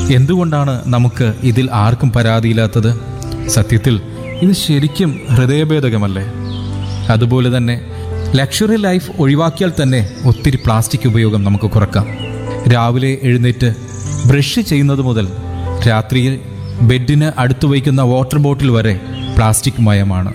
എന്തുകൊണ്ടാണ് നമുക്ക് ഇതിൽ ആർക്കും പരാതിയില്ലാത്തത് സത്യത്തിൽ ഇത് ശരിക്കും ഹൃദയഭേദകമല്ലേ അതുപോലെ തന്നെ ലക്ഷറി ലൈഫ് ഒഴിവാക്കിയാൽ തന്നെ ഒത്തിരി പ്ലാസ്റ്റിക് ഉപയോഗം നമുക്ക് കുറക്കാം രാവിലെ എഴുന്നേറ്റ് ബ്രഷ് ചെയ്യുന്നത് മുതൽ രാത്രിയിൽ ബെഡിന് അടുത്ത് വയ്ക്കുന്ന വാട്ടർ ബോട്ടിൽ വരെ പ്ലാസ്റ്റിക് മയമാണ്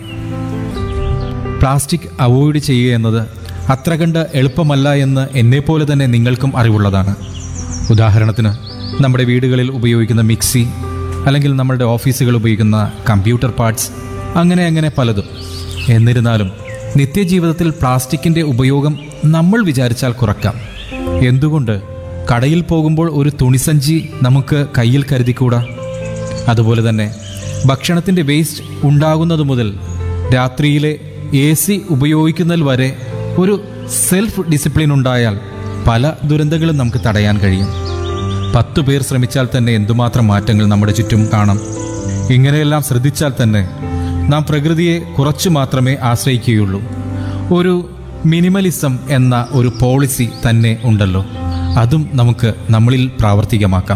പ്ലാസ്റ്റിക് അവോയ്ഡ് ചെയ്യുക എന്നത് അത്ര കണ്ട് എളുപ്പമല്ല എന്ന് എന്നെപ്പോലെ തന്നെ നിങ്ങൾക്കും അറിവുള്ളതാണ് ഉദാഹരണത്തിന് നമ്മുടെ വീടുകളിൽ ഉപയോഗിക്കുന്ന മിക്സി അല്ലെങ്കിൽ നമ്മളുടെ ഓഫീസുകൾ ഉപയോഗിക്കുന്ന കമ്പ്യൂട്ടർ പാർട്സ് അങ്ങനെ അങ്ങനെ പലതും എന്നിരുന്നാലും നിത്യജീവിതത്തിൽ പ്ലാസ്റ്റിക്കിൻ്റെ ഉപയോഗം നമ്മൾ വിചാരിച്ചാൽ കുറക്കാം എന്തുകൊണ്ട് കടയിൽ പോകുമ്പോൾ ഒരു തുണിസഞ്ചി നമുക്ക് കയ്യിൽ കരുതിക്കൂടാ അതുപോലെ തന്നെ ഭക്ഷണത്തിൻ്റെ വേസ്റ്റ് ഉണ്ടാകുന്നത് മുതൽ രാത്രിയിലെ എ സി ഉപയോഗിക്കുന്നതിൽ വരെ ഒരു സെൽഫ് ഡിസിപ്ലിൻ ഉണ്ടായാൽ പല ദുരന്തങ്ങളും നമുക്ക് തടയാൻ കഴിയും പത്തു പേർ ശ്രമിച്ചാൽ തന്നെ എന്തുമാത്രം മാറ്റങ്ങൾ നമ്മുടെ ചുറ്റും കാണാം ഇങ്ങനെയെല്ലാം ശ്രദ്ധിച്ചാൽ തന്നെ നാം പ്രകൃതിയെ കുറച്ചു മാത്രമേ ആശ്രയിക്കുകയുള്ളൂ ഒരു മിനിമലിസം എന്ന ഒരു പോളിസി തന്നെ ഉണ്ടല്ലോ അതും നമുക്ക് നമ്മളിൽ പ്രാവർത്തികമാക്കാം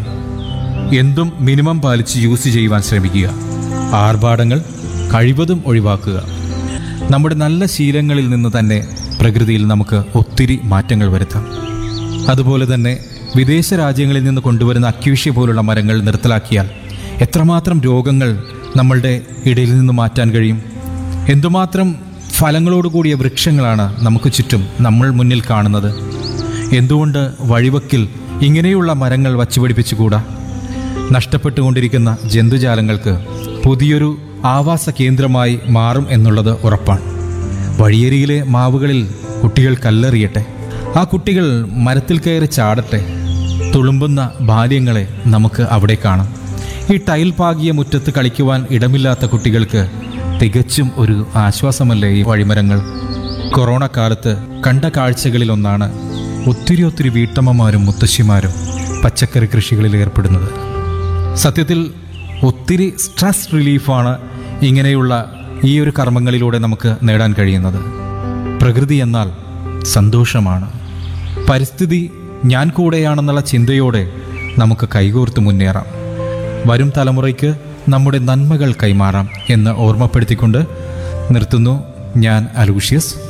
എന്തും മിനിമം പാലിച്ച് യൂസ് ചെയ്യുവാൻ ശ്രമിക്കുക ആർഭാടങ്ങൾ കഴിവതും ഒഴിവാക്കുക നമ്മുടെ നല്ല ശീലങ്ങളിൽ നിന്ന് തന്നെ പ്രകൃതിയിൽ നമുക്ക് ഒത്തിരി മാറ്റങ്ങൾ വരുത്താം അതുപോലെ തന്നെ വിദേശ രാജ്യങ്ങളിൽ നിന്ന് കൊണ്ടുവരുന്ന അക്യൂഷ്യ പോലുള്ള മരങ്ങൾ നിർത്തലാക്കിയാൽ എത്രമാത്രം രോഗങ്ങൾ നമ്മളുടെ ഇടയിൽ നിന്ന് മാറ്റാൻ കഴിയും എന്തുമാത്രം ഫലങ്ങളോട് കൂടിയ വൃക്ഷങ്ങളാണ് നമുക്ക് ചുറ്റും നമ്മൾ മുന്നിൽ കാണുന്നത് എന്തുകൊണ്ട് വഴിവക്കിൽ ഇങ്ങനെയുള്ള മരങ്ങൾ വച്ചുപിടിപ്പിച്ചുകൂടാ നഷ്ടപ്പെട്ടുകൊണ്ടിരിക്കുന്ന ജന്തുജാലങ്ങൾക്ക് പുതിയൊരു ആവാസ കേന്ദ്രമായി മാറും എന്നുള്ളത് ഉറപ്പാണ് വഴിയരികിലെ മാവുകളിൽ കുട്ടികൾ കല്ലെറിയട്ടെ ആ കുട്ടികൾ മരത്തിൽ കയറി ചാടട്ടെ തുളുമ്പുന്ന ബാല്യങ്ങളെ നമുക്ക് അവിടെ കാണാം ഈ ടൈൽ പാകിയ മുറ്റത്ത് കളിക്കുവാൻ ഇടമില്ലാത്ത കുട്ടികൾക്ക് തികച്ചും ഒരു ആശ്വാസമല്ലേ ഈ വഴിമരങ്ങൾ കൊറോണ കാലത്ത് കണ്ട കാഴ്ചകളിലൊന്നാണ് ഒത്തിരി ഒത്തിരി വീട്ടമ്മമാരും മുത്തശ്ശിമാരും പച്ചക്കറി കൃഷികളിൽ ഏർപ്പെടുന്നത് സത്യത്തിൽ ഒത്തിരി സ്ട്രെസ് റിലീഫാണ് ഇങ്ങനെയുള്ള ഈ ഒരു കർമ്മങ്ങളിലൂടെ നമുക്ക് നേടാൻ കഴിയുന്നത് പ്രകൃതി എന്നാൽ സന്തോഷമാണ് പരിസ്ഥിതി ഞാൻ കൂടെയാണെന്നുള്ള ചിന്തയോടെ നമുക്ക് കൈകോർത്ത് മുന്നേറാം വരും തലമുറയ്ക്ക് നമ്മുടെ നന്മകൾ കൈമാറാം എന്ന് ഓർമ്മപ്പെടുത്തിക്കൊണ്ട് നിർത്തുന്നു ഞാൻ അലൂഷ്യസ്